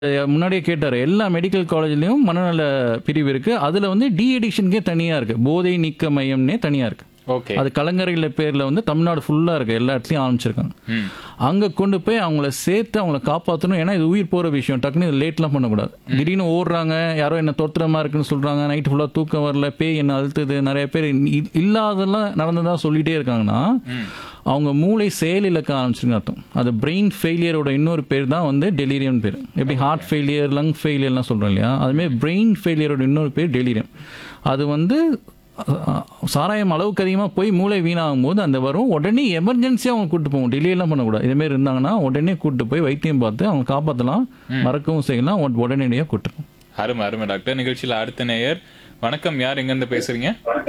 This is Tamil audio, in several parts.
அஹ் முன்னாடியே கேட்டார் எல்லா மெடிக்கல் காலேஜ்லேயும் மனநல பிரிவு இருக்குது அதில் வந்து டி அடிக்ஷனுக்கே தனியாக இருக்குது போதை நீக்க மையம்னே தனியாக இருக்குது ஓகே அது கலங்கரையில் பேரில் வந்து தமிழ்நாடு ஃபுல்லாக இருக்குது எல்லா இடத்துலையும் ஆரம்பிச்சிருக்காங்க ம் அங்கே கொண்டு போய் அவங்கள சேர்த்து அவங்கள காப்பாற்றணும் ஏன்னா இது உயிர் போகிற விஷயம் டக்குன்னு இது லேட்லாம் பண்ணக்கூடாது திடீர்னு ஓடுறாங்க யாரோ என்ன தோத்திரமா இருக்குன்னு சொல்கிறாங்க நைட்டு ஃபுல்லாக தூக்கம் வரல பேய் என்ன அழுத்துது நிறைய பேர் இ- இல்லாதெல்லாம் நடந்ததா சொல்லிட்டே இருக்காங்கன்னா அவங்க மூளை செயல் இழக்க ஆரம்பிச்சிருங்க அர்த்தம் அது பிரெயின் ஃபெயிலியரோட இன்னொரு பேர் தான் வந்து டெலிரியம் பேர் எப்படி ஹார்ட் ஃபெயிலியர் லங் ஃபெயிலியர்லாம் சொல்கிறோம் இல்லையா அதுமாதிரி பிரெயின் ஃபெயிலியரோட இன்னொரு பேர் டெலிரியம் அது வந்து அஹ், சாராயம் அளவுக்கு அதிகமாக போய் மூளை வீணாகும் போது அந்த வரும் உடனே எமர்ஜென்சியாக அவங்க கூட்டு போவோம் டிலேலாம் பண்ணக்கூடாது இதேமாரி இருந்தாங்கன்னா உடனே கூட்டு போய் வைத்தியம் பார்த்து அவங்க காப்பாற்றலாம் மறக்கவும் செய்யலாம் உட- உடனடியாக கூட்டுரும் அருமை அருமை டாக்டர் நிகழ்ச்சியில் அடுத்த நேயர் வணக்கம் யார் எங்கேருந்து பேசுறீங்க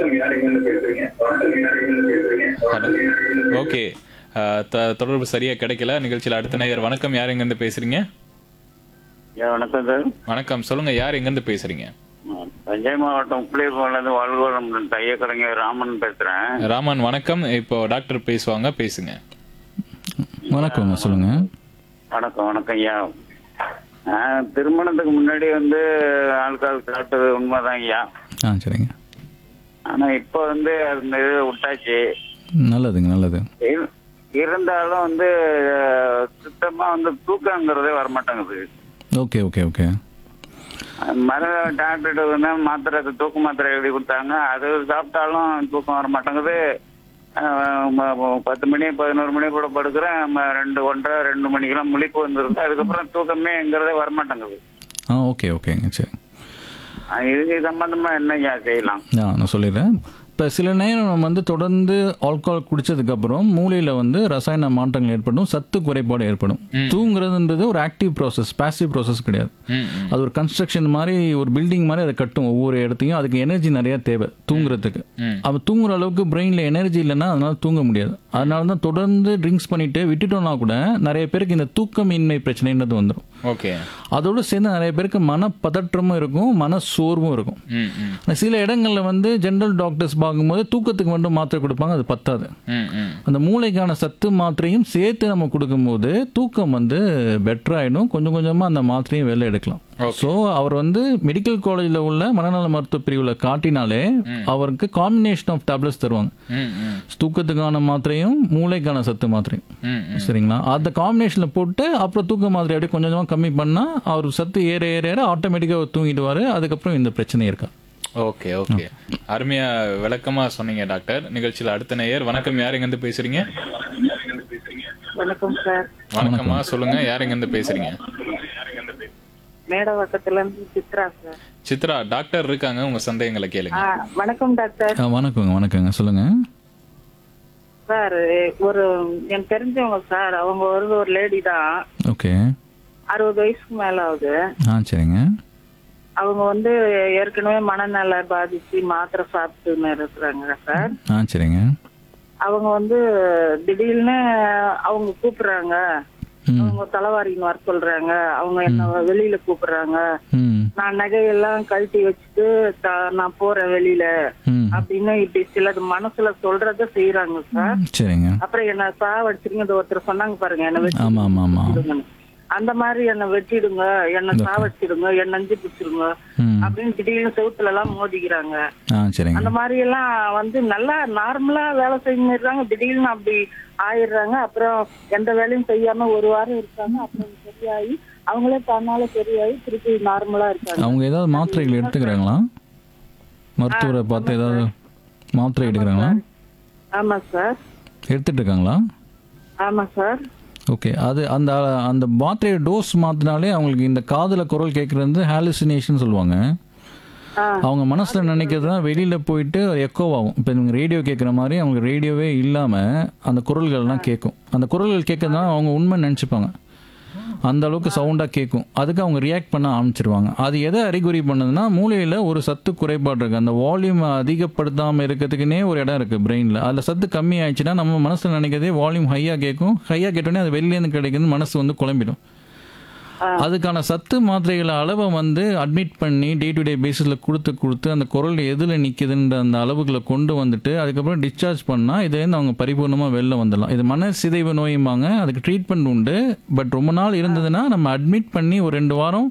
ஹலோ ஓகே தொடர்பு சரியா கிடைக்கல நிகழ்ச்சியில் அடுத்த நேயர் வணக்கம் யார் எங்கேருந்து பேசுறீங்க ஐயா வணக்கம் சார் வணக்கம் சொல்லுங்க யார் எங்கேருந்து பேசுறீங்க ம், தஞ்சை மாவட்டம் புளியர்கோவிலேருந்து வாழ்கோளம் தைய கலைஞர் ராமன் பேசுறேன் ராமன் வணக்கம் இப்போ டாக்டர் பேசுவாங்க பேசுங்க வணக்கங்க சொல்லுங்கள் வணக்கம் வணக்கம் ஐயா ஆ, திருமணத்துக்கு முன்னாடி வந்து ஆல்கால் சாப்பிட்டது உண்மைதான் ஐயா ஆ சரிங்க ஆனா இப்போ வந்து அந்த இது விட்டாச்சு நல்லதுங்க நல்லது இரு- இருந்தாலும் வந்து அஹ், சுத்தமா வந்து தூக்கங்கிறதே வரமாட்டேங்குது ஓகே ஓகே ஓகே மர டாக்டர்கிட்ட வந்து மாத்திரை தூக்க மாத்திரை எழுதி கொடுத்தாங்க அது சாப்பிட்டாலும் தூக்கம் வர மாட்டேங்குது அஹ் ம- ம- பத்து மணி பதினோரு மணி கூட படுக்கிறேன் ம- ரெண்டு ஒன்றரை ரெண்டு மணிக்கெல்லாம் முழிப்பு வந்துருது அதுக்கப்புறம் தூக்கமேங்கிறதே வர மாட்டேங்குது ஆ ஓகே ஓகேங்க சரி அஹ் இது சம்பந்தமா என்ன ஐயா செய்யலாம் ஆ நான் சொல்லிடுறேன் இப்போ சில நேரம் நம்ம வந்து தொடர்ந்து ஆல்கஹால் குடிச்சதுக்கப்புறம் மூளையில் வந்து ரசாயன மாற்றங்கள் ஏற்படும் சத்து குறைபாடு ஏற்படும் தூங்குறதுன்றது ஒரு ஆக்டிவ் ப்ராசஸ் பாசிவ் ப்ராசஸ் கிடையாது ம் ம் அது ஒரு கன்ஸ்ட்ரக்ஷன் மாதிரி ஒரு பில்டிங் மாதிரி அதை கட்டும் ஒவ்வொரு இடத்தையும் அதுக்கு எனர்ஜி நிறைய தேவை தூங்குறதுக்கு ம். அவன் தூங்குற அளவுக்கு பிரெயினில் எனர்ஜி இல்லைன்னா அதனால தூங்க முடியாது அதனால தான் தொடர்ந்து ட்ரிங்க்ஸ் பண்ணிட்டு விட்டுட்டோம்னா கூட நிறைய பேருக்கு இந்த தூக்கமின்மை பிரச்சனைன்றது வந்துடும் ஓகே அதோடு சேர்ந்து நிறைய பேருக்கு மன பதற்றமும் இருக்கும் மன சோர்வும் இருக்கும் ம் ம் ஆனா சில இடங்களில் வந்து ஜென்ரல் டாக்டர்ஸ் பார்க்கும்போது தூக்கத்துக்கு மட்டும் மாத்திரை கொடுப்பாங்க அது பத்தாது ம் ம் அந்த மூளைக்கான சத்து மாத்திரையும் சேர்த்து நம்ம கொடுக்கும்போது தூக்கம் வந்து பெட்டர் ஆயிடும் கொஞ்சம் கொஞ்சமாக அந்த மாத்திரையும் வெளில எடுக்கலாம் ஸோ அவர் வந்து மெடிக்கல் காலேஜில் உள்ள மனநல மருத்துவ பிரிவில் காட்டினாலே அவருக்கு காம்பினேஷன் ஆஃப் டேப்லெட்ஸ் தருவாங்க ம் ம் தூக்கத்துக்கான மாத்திரையும் மூளைக்கான சத்து மாத்திரையும் ம் ம் சரிங்களா அந்த காம்பினேஷனில் போட்டு அப்புறம் தூக்க மாத்திரை அப்படியே கொஞ்சம் கொஞ்சமாக கம்மி பண்ணால் அவர் சத்து ஏற ஏற ஏற ஆட்டோமேட்டிக்காக தூங்கிடுவார் அதுக்கப்புறம் இந்த பிரச்சனை இருக்கா ஓகே ஓகே அருமையா விளக்கமா சொன்னீங்க டாக்டர் நிகழ்ச்சியில் அடுத்த நேயர் வணக்கம் யார் எங்கேருந்து பேசுறீங்க வணக்கம் சார் வணக்கம்மா சொல்லுங்க யார் எங்கேருந்து பேசுறீங்க மேடவாக்கத்துல இருந்து சித்ரா சார் சித்ரா டாக்டர் இருக்காங்க உங்க சந்தேகங்களை கேளுங்க ஆ, வணக்கம் டாக்டர் ஆ, வணக்கங்க வணக்கங்க சொல்லுங்கள் சார் ஒரு எனக்கு தெரிஞ்சவங்க சார் அவங்க ஒரு ஒரு லேடி தான் ஓகே அறுபது வயசுக்கு மேல ஆகுது ஆ சரிங்க அவங்க வந்து ஏற்கனவே மனநல பாதிச்சு மாத்திரை சாப்பிட்டுன்னு இருக்கிறாங்க சார் ஆ சரிங்க அவங்க வந்து திடீர்னு அவங்க கூப்பிடுறாங்க ம் அவங்க தலைவாரின்னு வர சொல்றாங்க அவங்க என்ன வெளியில கூப்பிடுறாங்க ம் நான் நகையெல்லாம் கழட்டி வச்சுட்டு த- நான் போறேன் வெளியில ம் அப்படின்னு இப்படி சிலது மனசுல சொல்றத செய்யறாங்க சார் சரிங்க அப்புறம் என்ன சாவடிச்சிருங்க இந்த ஒருத்தர் சொன்னாங்க பாருங்க என்ன வெட்டி ஆமாம் ஆமாம் ஆமாம் விடுங்கன்னு. அந்த மாதிரி என்ன வெட்டிடுங்க என்ன சாவடிச்சிடுங்க என்ன நஞ்சு பிடிச்சிடுங்க ம் அப்படின்னு திடீர்னு செவுத்துல எல்லாம் மோதிக்கிறாங்க ஆ சரிங்க அந்த மாதிரி எல்லாம் வந்து நல்லா நார்மலா வேலை செஞ்சிடுறாங்க திடீர்னு அப்படி ஆயிடுறாங்க அப்புறம் எந்த வேலையும் செய்யாம ஒரு வாரம் இருக்காங்க அப்புறம் சரியாயி அவங்களே தன்னால சரியாயி திருப்பி நார்மலா இருக்காங்க அவங்க ஏதாவது மாத்திரைகள் எடுத்துக்கிறாங்களா மருத்துவரை பார்த்து ஏதாவது மாத்திரை எடுக்கிறாங்களா ஆமா சார் எடுத்துட்டு இருக்காங்களா ஆமா சார் ஓகே அது அந்த அந்த மாத்திரையை டோஸ் மாற்றினாலே அவங்களுக்கு இந்த காதில் குரல் கேட்குறது வந்து ஹாலுசினேஷன் சொல்லுவாங்க ஆ. அவங்க மனசில் நினைக்கிறது தான் வெளியில் போயிட்டு எக்கோ ஆகும் இப்போ நீங்கள் ரேடியோ கேட்குற மாதிரி அவங்களுக்கு ரேடியோவே இல்லாமல் அந்த குரல்கள்லாம் கேட்கும் அந்த குரல்கள் கேட்கறதுனால அவங்க உண்மை நினச்சிப்பாங்க அந்த அளவுக்கு சவுண்டாக கேட்கும் அதுக்கு அவங்க ரியாக்ட் பண்ண ஆரம்பிச்சிருவாங்க அது எதை அறிகுறி பண்ணுதுன்னா மூளையில் ஒரு சத்து குறைபாடு இருக்குது அந்த வால்யூம் அதிகப்படுத்தாமல் இருக்கிறதுக்குனே ஒரு இடம் இருக்குது பிரெயினில் அதில் சத்து கம்மி ஆயிடுச்சுன்னா நம்ம மனசில் நினைக்கிறதே வால்யூம் ஹையாக கேட்கும் ஹையாக கேட்டோடனே அது வெளிலேருந்து கிடைக்குது மனசு வந்து குழம்பிடும் அதுக்கான சத்து மாத்திரைகளை அளவை வந்து அட்மிட் பண்ணி டே டு டே பேசிஸில் கொடுத்து கொடுத்து அந்த குரல் எதில் நிற்குதுன்ற அந்த அளவுகளை கொண்டு வந்துட்டு அதுக்கப்புறம் டிஸ்சார்ஜ் பண்ணால் இதுலேருந்து அவங்க பரிபூர்ணமாக வெளில வந்துடலாம் இது மன சிதைவு நோயும்பாங்க அதுக்கு ட்ரீட்மெண்ட் உண்டு பட் ரொம்ப நாள் இருந்ததுன்னா நம்ம அட்மிட் பண்ணி ஒரு ரெண்டு வாரம்